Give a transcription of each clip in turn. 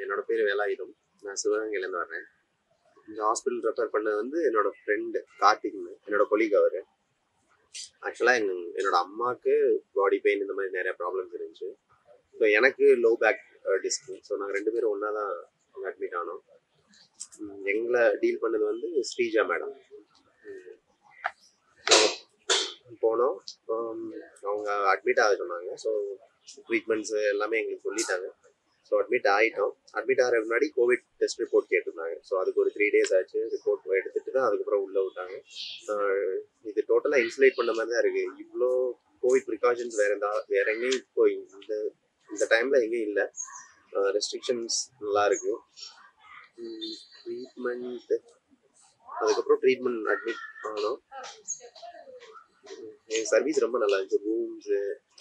என்னோட பேர் வேலாயுதம் நான் சிவகங்கையிலேருந்து வர்றேன் இந்த ஹாஸ்பிட்டல் ரெஃபர் பண்ணது வந்து என்னோட ஃப்ரெண்டு கார்த்திக்னு என்னோட கொலீக் அவர் ஆக்சுவலாக எங்க என்னோட அம்மாவுக்கு பாடி பெயின் இந்த மாதிரி நிறைய ப்ராப்ளம்ஸ் இருந்துச்சு ஸோ எனக்கு லோ பேக் டிஸ்க் ஸோ நாங்கள் ரெண்டு பேரும் ஒன்றா தான் அட்மிட் ஆனோம் உம், எங்களை டீல் பண்ணது வந்து ஸ்ரீஜா மேடம் போனோம் உம், அவங்க அட்மிட் ஆக சொன்னாங்க ஸோ ட்ரீட்மெண்ட்ஸ் எல்லாமே எங்களுக்கு சொல்லிட்டாங்க ஸோ அட்மிட் ஆகிட்டோம் அட்மிட் ஆகிற முன்னாடி கோவிட் டெஸ்ட் ரிப்போர்ட் கேட்டிருந்தாங்க ஸோ அதுக்கு ஒரு த்ரீ டேஸ் ஆச்சு ரிப்போர்ட் எடுத்துட்டு தான் அதுக்கப்புறம் உள்ளே விட்டாங்க ஆஹ் இது டோட்டலாக இன்சுலேட் பண்ண மாதிரி தான் இருக்குது இவ்வளோ கோவிட் ப்ரிகாஷன்ஸ் வேற இருந்தா வேற எங்கேயும் இப்போ இந்த இந்த டைமில் எங்கேயும் இல்லை ரெஸ்ட்ரிக்ஷன்ஸ் நல்லா இருக்கு ட்ரீட்மெண்ட் அதுக்கப்புறம் ட்ரீட்மெண்ட் அட்மிட் ஆனோம் எங்கள் சர்வீஸ் ரொம்ப நல்லா இருந்துச்சு ரூம்ஸு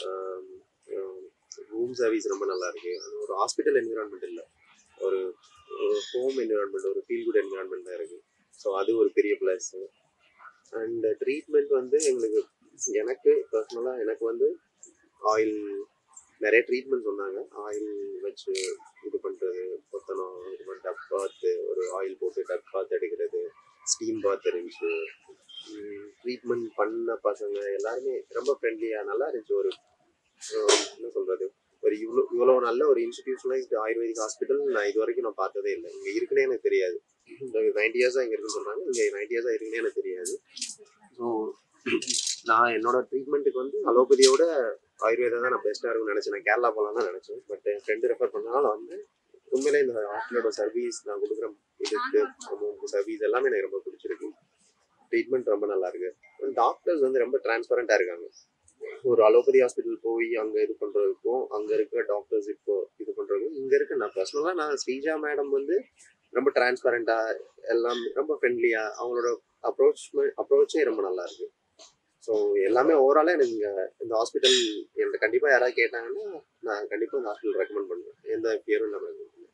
ரூம் சர்வீஸ் ரொம்ப நல்லா இருக்கு அது ஒரு ஹாஸ்பிட்டல் என்விரான்மெண்ட் இல்லை ஒரு ஒரு ஹோம் என்விரான்மெண்ட் ஒரு ஃபீல் குட் என்விரான்மெண்ட் தான் இருக்கு ஸோ அது ஒரு பெரிய ப்ளஸ் அண்ட் ட்ரீட்மெண்ட் வந்து எங்களுக்கு எனக்கு பர்சனலாக எனக்கு வந்து ஆயில் நிறைய ட்ரீட்மெண்ட் சொன்னாங்க ஆயில் வச்சு இது பண்ணுறது பொத்தனம் இது மாதிரி டப் பாத்து ஒரு ஆயில் போட்டு டப் பாத் எடுக்கிறது ஸ்டீம் பாத் இருந்துச்சு ட்ரீட்மெண்ட் பண்ண பசங்க எல்லாருமே ரொம்ப ஃப்ரெண்ட்லியாக நல்லா இருந்துச்சு ஒரு ஆஹ் என்ன சொல்கிறது ஒரு இவ்வளோ இவ்வளோ நல்ல ஒரு இன்ஸ்டிடியூஷனலைஸ்ட் ஆயுர்வேதிக் ஹாஸ்பிட்டல் நான் இது வரைக்கும் நான் பார்த்ததே இல்லை இங்கே இருக்குன்னே எனக்கு தெரியாது நைன்டி இயர்ஸாக இங்கே இருக்குன்னு சொல்கிறாங்க இங்கே நைன்டி இயர்ஸாக இருக்குன்னே எனக்கு தெரியாது ஸோ நான் என்னோட ட்ரீட்மெண்ட்டுக்கு வந்து அலோபதியோட ஆயுர்வேதா தான் நான் பெஸ்ட்டாக இருக்கும்னு நினச்சேன் நான் கேரளா போகலாம் தான் நினச்சேன் பட் என் ஃப்ரெண்டு ரெஃபர் பண்ணனால வந்து உண்மையிலே இந்த ஹாஸ்பிட்டலோட சர்வீஸ் நான் கொடுக்குற இதுக்கு அமௌண்ட் சர்வீஸ் எல்லாமே எனக்கு ரொம்ப பிடிச்சிருக்கு ட்ரீட்மெண்ட் ரொம்ப நல்லா இருக்கு டாக்டர்ஸ் வந்து ரொம்ப டிரான்ஸ்பரண்டாக இருக்காங்க ஒரு அலோபதி ஹாஸ்பிட்டல் போய் அங்கே இது பண்ணுறதுக்கும் அங்கே இருக்க டாக்டர்ஸ் இப்போ இது பண்ணுறதுக்கும் இங்கே இருக்க நான் பர்சனலாக நான் ஸ்ரீஜா மேடம் வந்து ரொம்ப டிரான்ஸ்பரண்டாக எல்லாம் ரொம்ப ஃப்ரெண்ட்லியாக அவங்களோட அப்ரோச் அப்ரோச்சே ரொம்ப நல்லா இருக்கு ஸோ எல்லாமே ஓவராலாக எனக்கு இங்கே இந்த ஹாஸ்பிட்டல் என்கிட்ட கண்டிப்பாக யாராவது கேட்டாங்கன்னா நான் கண்டிப்பாக இந்த ஹாஸ்பிட்டல் ரெக்கமெண்ட் பண்ணுவேன் எந்த ஃபியரும் இல்லாமல்